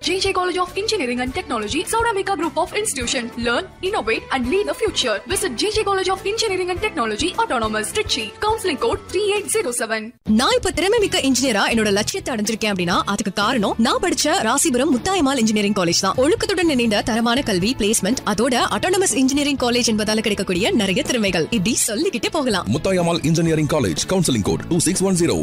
JJ College of Engineering and Technology, Sauramika Group of Institution. Learn, innovate, and lead the future. Visit JJ College of Engineering and Technology, Autonomous, Trichy. Counseling code 3807. நான் இப்ப திறமை மிக்க இன்ஜினியரா என்னோட லட்சியத்தை அடைஞ்சிருக்கேன் அப்படின்னா அதுக்கு காரணம் நான் படிச்ச ராசிபுரம் முத்தாயமால் இன்ஜினியரிங் காலேஜ் தான் ஒழுக்கத்துடன் இணைந்த தரமான கல்வி பிளேஸ்மெண்ட் அதோட அட்டானமஸ் இன்ஜினியரிங் காலேஜ் என்பதால கிடைக்கக்கூடிய நிறைய திறமைகள் இப்படி சொல்லிக்கிட்டே போகலாம் Muthayammal engineering college counselling code two six one zero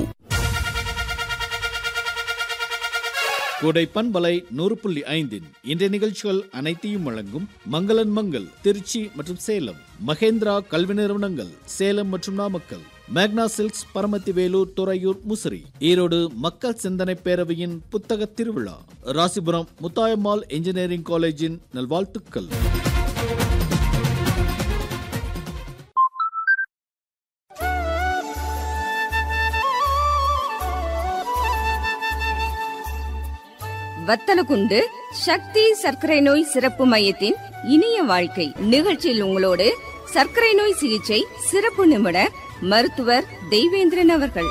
கோடை பண்பலை நூறு புள்ளி ஐந்தின் இன்றைய நிகழ்ச்சிகள் அனைத்தையும் வழங்கும் மங்களன் மங்கள் திருச்சி மற்றும் சேலம் மகேந்திரா கல்வி நிறுவனங்கள் சேலம் மற்றும் நாமக்கல் மேக்னா சில்க்ஸ் பரமத்தி வேலூர் துறையூர் முசிறி ஈரோடு மக்கள் சிந்தனை பேரவையின் புத்தக திருவிழா ராசிபுரம் முத்தாயம்மாள் இன்ஜினியரிங் காலேஜின் நல்வாழ்த்துக்கள் வத்தலகுண்டு சக்தி சர்க்கரை நோய் சிறப்பு மையத்தின் இனிய வாழ்க்கை நிகழ்ச்சியில் உங்களோடு சர்க்கரை நோய் சிகிச்சை சிறப்பு நிபுணர் மருத்துவர் தெய்வேந்திரன் அவர்கள்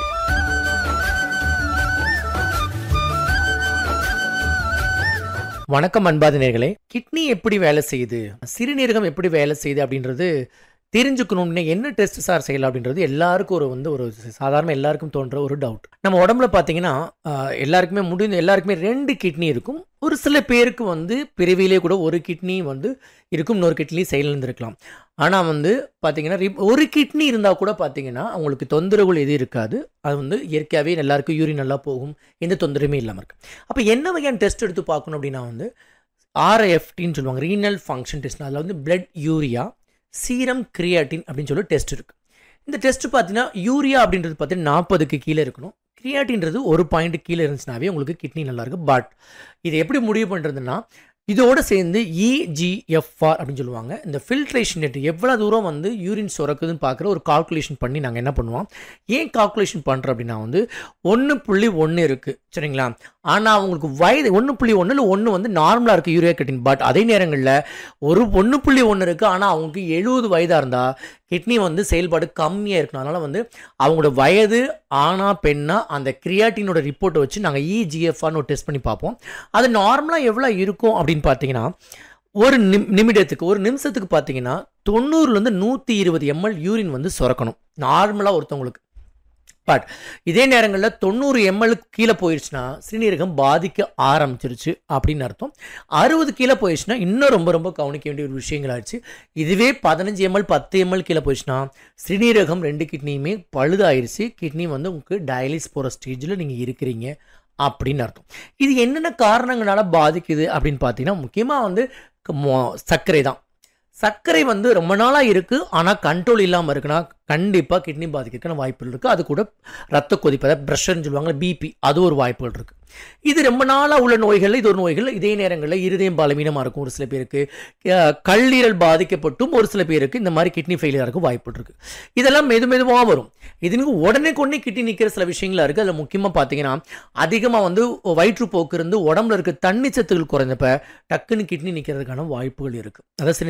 வணக்கம் அன்பாதினர்களே கிட்னி எப்படி வேலை செய்யுது சிறுநீரகம் எப்படி வேலை செய்யுது அப்படின்றது தெரிஞ்சுக்கணும்னு என்ன டெஸ்ட் சார் செய்யலாம் அப்படின்றது எல்லாருக்கும் ஒரு வந்து ஒரு சாதாரண எல்லாருக்கும் தோன்ற ஒரு டவுட் நம்ம உடம்புல பார்த்தீங்கன்னா ஆஹ், எல்லாருக்குமே முடிந்த எல்லாருக்குமே ரெண்டு கிட்னி இருக்கும் ஒரு சில பேருக்கு வந்து பிறவியிலே கூட ஒரு கிட்னி வந்து இருக்கும் இன்னொரு கிட்னி செயலிழந்திருக்கலாம் ஆனால் வந்து பார்த்தீங்கன்னா ரிப்- ஒரு கிட்னி இருந்தால் கூட பார்த்தீங்கன்னா அவங்களுக்கு தொந்தரவுகள் எதுவும் இருக்காது அது வந்து இயற்கையாகவே எல்லாருக்கும் யூரின் நல்லா போகும் எந்த தொந்தரவுமே இல்லாமல் இருக்கு அப்போ என்ன வகையான டெஸ்ட் எடுத்து பார்க்கணும் அப்படின்னா வந்து ஆர்எஃப்டின்னு சொல்லுவாங்க ரீனல் ஃபங்க்ஷன் டெஸ்ட் அதில் வந்து பிளட் யூரியா சீரம் கிரியாட்டின் அப்படின்னு சொல்லி டெஸ்ட் இருக்குது இந்த டெஸ்ட் பார்த்தீங்கன்னா யூரியா அப்படின்றது பார்த்தீங்கன்னா நாற்பதுக்கு கீழே இருக்கணும் கிரியாட்டின்றது ஒரு பாயிண்ட் கீழே இருந்துச்சுனாவே உங்களுக்கு கிட்னி நல்லா இருக்கு பட் இது எப்படி முடிவு பண்ணுறதுன்னா இதோட சேர்ந்து இஜிஎஃப்ஆர் அப்படின்னு சொல்லுவாங்க இந்த ஃபில்ட்ரேஷன் ரேட் எவ்வளோ தூரம் வந்து யூரின் சுரக்குதுன்னு பார்க்குற ஒரு கால்குலேஷன் பண்ணி நாங்கள் என்ன பண்ணுவோம் ஏன் கால்குலேஷன் பண்ணுறோம் அப்படின்னா வந்து ஒன்று புள்ளி ஒன்று இருக்குது சரிங்களா ஆனால் அவங்களுக்கு வயது ஒன்று புள்ளி ஒன்றில் ஒன்று வந்து நார்மலாக இருக்குது யூரியா கட்டின் பட் அதே நேரங்களில் ஒரு ஒன்று புள்ளி ஒன்று இருக்குது ஆனால் அவங்களுக்கு எழுபது வயதாக இருந்தால் கிட்னி வந்து செயல்பாடு கம்மியாக இருக்கணும் அதனால் வந்து அவங்களோட வயது ஆணா பெண்ணா அந்த கிரியாட்டினோட ரிப்போர்ட்டை வச்சு நாங்கள் இஜிஎஃப்ஆர்னு ஒரு டெஸ்ட் பண்ணி பார்ப்போம் அது நார்மலாக எவ்வளோ இருக்கும் அப்படின்னு பார்த்தீங்கன்னா ஒரு நிம் நிமிடத்துக்கு ஒரு நிமிஷத்துக்கு பார்த்தீங்கன்னா தொண்ணூறுலேருந்து நூற்றி இருபது எம்எல் யூரின் வந்து சுரக்கணும் நார்மலாக ஒருத்தவங்களுக்கு பட் இதே நேரங்களில் தொண்ணூறு எம்எல் கீழே போயிடுச்சுன்னா சிறுநீரகம் பாதிக்க ஆரம்பிச்சிருச்சு அப்படின்னு அர்த்தம் அறுபது கீழே போயிடுச்சுன்னா இன்னும் ரொம்ப ரொம்ப கவனிக்க வேண்டிய ஒரு விஷயங்கள் ஆயிடுச்சு இதுவே பதினஞ்சு எம்எல் பத்து எம்எல் கீழே போயிடுச்சுன்னா சிறுநீரகம் ரெண்டு கிட்னியுமே பழுதாயிருச்சு கிட்னி வந்து உங்களுக்கு டயாலிஸ் போகிற ஸ்டேஜில் நீங்கள் இருக்கிறீங்க அப்படின்னு அர்த்தம் இது என்னென்ன காரணங்களால பாதிக்குது அப்படின்னு பார்த்தீங்கன்னா முக்கியமாக வந்து க- மொ- சர்க்கரை தான் சர்க்கரை வந்து ரொம்ப நாளாக இருக்குது ஆனால் கண்ட்ரோல் இல்லாமல் இருக்குன்னா கண்டிப்பாக கிட்னி பாதிக்கிறதுக்கான வாய்ப்புகள் இருக்குது அது கூட ரத்த கொதிப்பு அதாவது ப்ரெஷர்னு சொல்லுவாங்க பிபி அது ஒரு வாய்ப்புகள் இருக்குது இது ரொம்ப நாளாக உள்ள நோய்கள் இது ஒரு நோய்கள் இதே நேரங்களில் இருதயம் பலவீனமாக இருக்கும் ஒரு சில பேருக்கு அஹ், கல்லீரல் பாதிக்கப்பட்டும் ஒரு சில பேருக்கு இந்த மாதிரி கிட்னி ஃபெயிலியர் இருக்கும் வாய்ப்புகள் இருக்குது இதெல்லாம் மெது மெதுவாக வரும் இதுக்கு உடனே கொண்டே கிட்னி நிற்கிற சில விஷயங்களா இருக்குது அதில் முக்கியமாக பார்த்தீங்கன்னா அதிகமாக வந்து வயிற்றுப்போக்கு இருந்து உடம்புல இருக்க தண்ணி சத்துக்கள் குறைஞ்சப்ப டக்குன்னு கிட்னி நிற்கிறதுக்கான வாய்ப்புகள் இருக்குது அதாவது சில